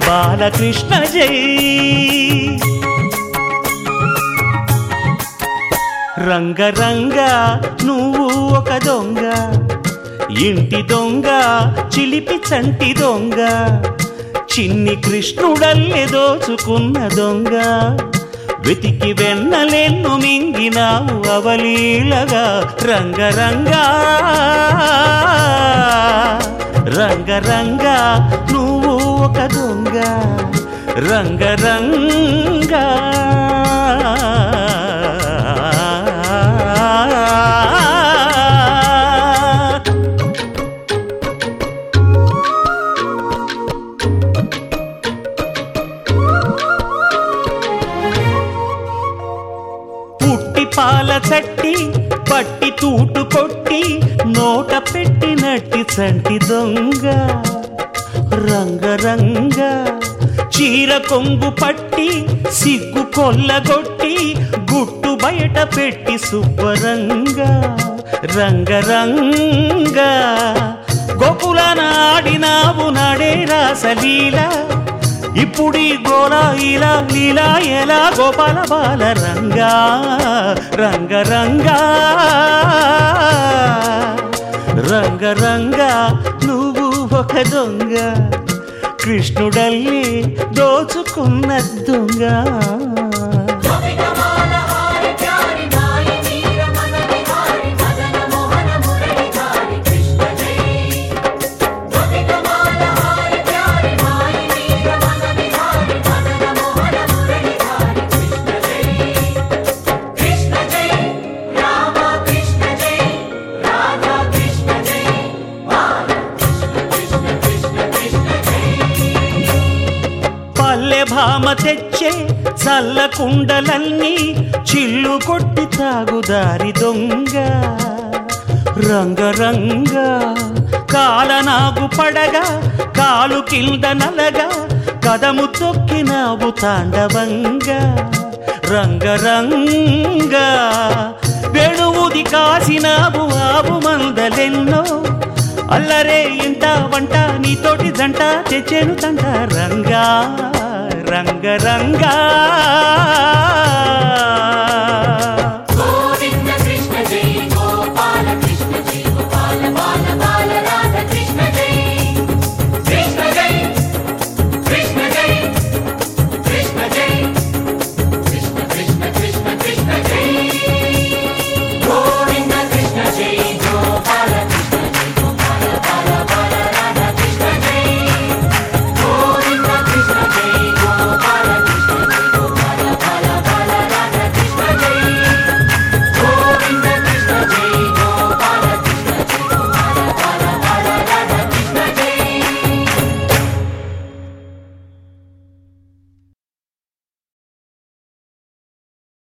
బాలకృష్ణ జై రంగ రంగ నువ్వు ఒక దొంగ ఇంటి దొంగ చిలిపి చంటి దొంగ చిన్ని కృష్ణుడల్లె దోచుకున్న దొంగ వెతికి వెన్నలెన్ను మింగినావు అవలీలగా రంగ రంగా రంగ రంగ నువ్వు ఒక దొంగ రంగ రంగా పుట్టి పాల చట్టి పట్టి తూటు కొట్టి నోట పెట్టినట్టి చంటి దొంగ రంగ రంగ చీర కొంగు పట్టి సిగ్గు కొల్లగొట్టి గుట్టు బయట పెట్టి శుభ్రంగ రంగ రంగ గోకుల నాడినావు నాడే రాసలీలా ఇప్పుడీ గోలా ఇలా లీలా ఎలా గోపాల బాల రంగా రంగ రంగా రంగ రంగా నువ్వు ఒక దొంగ కృష్ణుడల్లి దోచుకున్న దొంగ పల్లె భామ తెచ్చే చల్ల కుండలన్నీ చిల్లు కొట్టి తాగుదారి దొంగ రంగ రంగ కాలనాగు పడగా కాలు కింద నలగా కదము తొక్కినావు తాండవంగా రంగ రంగ వేణువుది కాసినావు ఆవు మందలెన్నో అల్లరే ఇంట వంట నీతోటి జంట తెచ్చేను తంట రంగా రంగ రంగా